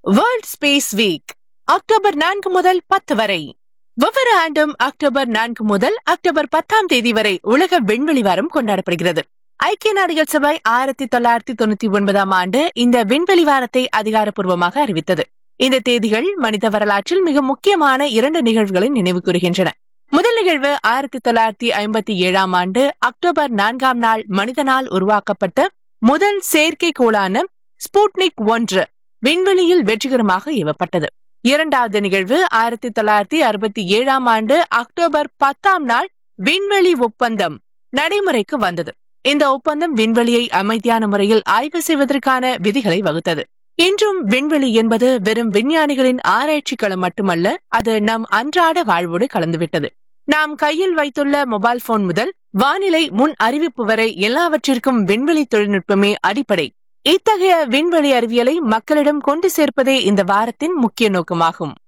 world space week October நான்கு முதல் பத்து வரை ஒவ்வொரு ஆண்டும் அக்டோபர் நான்கு முதல் அக்டோபர் பத்தாம் தேதி வரை உலக விண்வெளி வாரம் கொண்டாடப்படுகிறது ஐக்கிய நாடுகள் சபை ஆயிரத்தி தொள்ளாயிரத்தி தொண்ணூத்தி ஒன்பதாம் ஆண்டு இந்த விண்வெளி வாரத்தை அதிகாரப்பூர்வமாக அறிவித்தது இந்த தேதிகள் மனித வரலாற்றில் மிக முக்கியமான இரண்டு நிகழ்வுகளை நினைவு கூறுகின்றன முதல் நிகழ்வு ஆயிரத்தி தொள்ளாயிரத்தி ஐம்பத்தி ஏழாம் ஆண்டு அக்டோபர் நான்காம் நாள் மனிதனால் உருவாக்கப்பட்ட முதல் செயற்கைக்கோளான ஸ்புட்னிக் ஒன்று விண்வெளியில் வெற்றிகரமாக ஏவப்பட்டது இரண்டாவது நிகழ்வு ஆயிரத்தி தொள்ளாயிரத்தி அறுபத்தி ஏழாம் ஆண்டு அக்டோபர் பத்தாம் நாள் விண்வெளி ஒப்பந்தம் நடைமுறைக்கு வந்தது இந்த ஒப்பந்தம் விண்வெளியை அமைதியான முறையில் ஆய்வு செய்வதற்கான விதிகளை வகுத்தது இன்றும் விண்வெளி என்பது வெறும் விஞ்ஞானிகளின் ஆராய்ச்சி களம் மட்டுமல்ல அது நம் அன்றாட வாழ்வோடு கலந்துவிட்டது நாம் கையில் வைத்துள்ள மொபைல் போன் முதல் வானிலை முன் அறிவிப்பு வரை எல்லாவற்றிற்கும் விண்வெளி தொழில்நுட்பமே அடிப்படை இத்தகைய விண்வெளி அறிவியலை மக்களிடம் கொண்டு சேர்ப்பதே இந்த வாரத்தின் முக்கிய நோக்கமாகும்